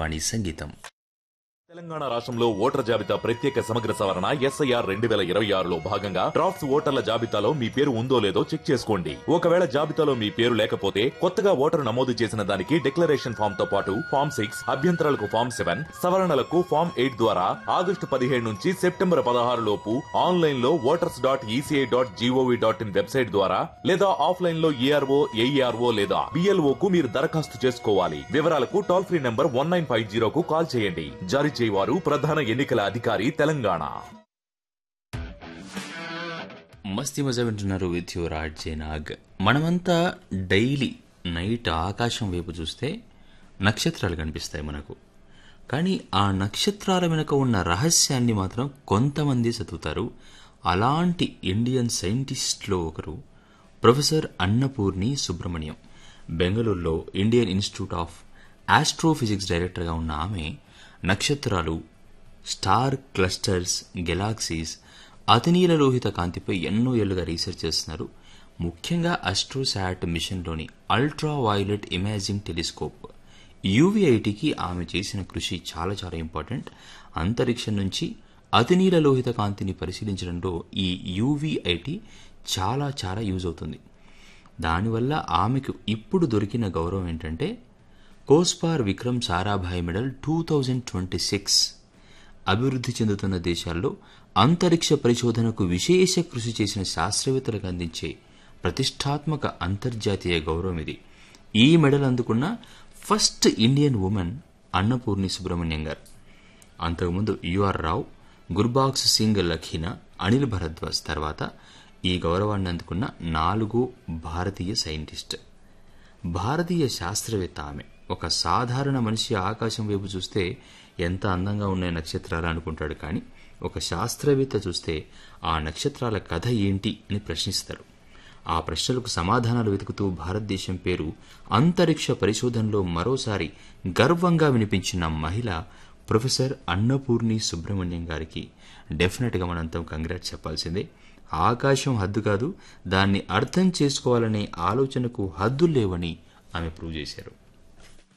ఆకాశవాణి సంగీతం తెలంగాణ రాష్ట్రంలో ఓటర్ జాబితా ప్రత్యేక సమగ్ర సవరణ ఎస్ఐఆర్ రెండు వేల ఇరవై ఆరులో భాగంగా డ్రాఫ్ట్స్ ఓటర్ల జాబితాలో మీ పేరు ఉందో లేదో చెక్ చేసుకోండి ఒకవేళ జాబితాలో మీ పేరు లేకపోతే కొత్తగా ఓటరు నమోదు చేసిన దానికి డిక్లరేషన్ ఫామ్ తో పాటు ఫామ్ సిక్స్ అభ్యంతరాలకు ఫామ్ సెవెన్ సవరణలకు ఫామ్ ఎయిట్ ద్వారా ఆగస్టు పదిహేడు నుంచి సెప్టెంబర్ పదహారు లోపు ఆన్లైన్ లో voters dot ECI dot GOV dot in website ద్వారా లేదా ఆఫ్లైన్ లో ఏఆర్ఓ ఏఈఆర్ఓ లేదా బిఎల్ఓ కు మీరు దరఖాస్తు చేసుకోవాలి వివరాలకు toll free number one nine five జీరోకు కాల్ చేయండి జారీ చేయవారు ప్రధాన ఎన్నికల అధికారి తెలంగాణ మస్తి మజా వింటున్నారు విత్ యువర్ ఆర్ట్ జేనాగ్ మనమంతా డైలీ నైట్ ఆకాశం వైపు చూస్తే నక్షత్రాలు కనిపిస్తాయి మనకు కానీ ఆ నక్షత్రాల వెనుక ఉన్న రహస్యాన్ని మాత్రం కొంతమంది చదువుతారు అలాంటి ఇండియన్ సైంటిస్ట్లో ఒకరు ప్రొఫెసర్ అన్నపూర్ణి సుబ్రహ్మణ్యం బెంగళూరులో ఇండియన్ ఇన్స్టిట్యూట్ ఆఫ్ ఆస్ట్రోఫిజిక్స్ డైరెక్టర్గా ఉన్న ఆమె నక్షత్రాలు స్టార్ క్లస్టర్స్ గెలాక్సీస్ అతినీల లోహిత కాంతిపై ఎన్నో ఏళ్లుగా రీసెర్చ్ చేస్తున్నారు ముఖ్యంగా అస్ట్రోసాట్ మిషన్లోని అల్ట్రా వైలెట్ ఇమేజింగ్ టెలిస్కోప్ యూవీఐటీకి ఆమె చేసిన కృషి చాలా చాలా ఇంపార్టెంట్ అంతరిక్షం నుంచి అతినీల లోహిత కాంతిని పరిశీలించడంలో ఈ యూవీఐటీ చాలా చాలా యూజ్ అవుతుంది దానివల్ల ఆమెకు ఇప్పుడు దొరికిన గౌరవం ఏంటంటే COSPAR Vikram Sarabhai medal two thousand twenty six అభివృద్ధి చెందుతున్న దేశాల్లో అంతరిక్ష పరిశోధనకు విశేష కృషి చేసిన శాస్త్రవేత్తలకు అందించే ప్రతిష్టాత్మక అంతర్జాతీయ గౌరవం ఇది ఈ మెడల్ అందుకున్న first Indian women Annapurni Subramaniam గారు అంతకుముందు యుఆర్ రావు గుర్బాక్స్ సింగ్ లఖీనా అనిల్ భరద్వాజ్ తర్వాత ఈ గౌరవాన్ని అందుకున్న నాలుగో భారతీయ సైంటిస్ట్ భారతీయ శాస్త్రవేత్త ఆమె ఒక సాధారణ మనిషి ఆకాశం వైపు చూస్తే ఎంత అందంగా ఉన్నాయి నక్షత్రాలు అనుకుంటాడు కానీ ఒక శాస్త్రవేత్త చూస్తే ఆ నక్షత్రాల కథ ఏంటి అని ప్రశ్నిస్తారు ఆ ప్రశ్నలకు సమాధానాలు వెతుకుతూ భారతదేశం పేరు అంతరిక్ష పరిశోధనలో మరోసారి గర్వంగా వినిపించిన మహిళ ప్రొఫెసర్ అన్నపూర్ణి సుబ్రహ్మణ్యం గారికి డెఫినెట్గా మనంతం కంగ్రాట్స్ చెప్పాల్సిందే ఆకాశం హద్దు కాదు దాన్ని అర్థం చేసుకోవాలనే ఆలోచనకు హద్దులు లేవని ఆమె ప్రూవ్ చేశారు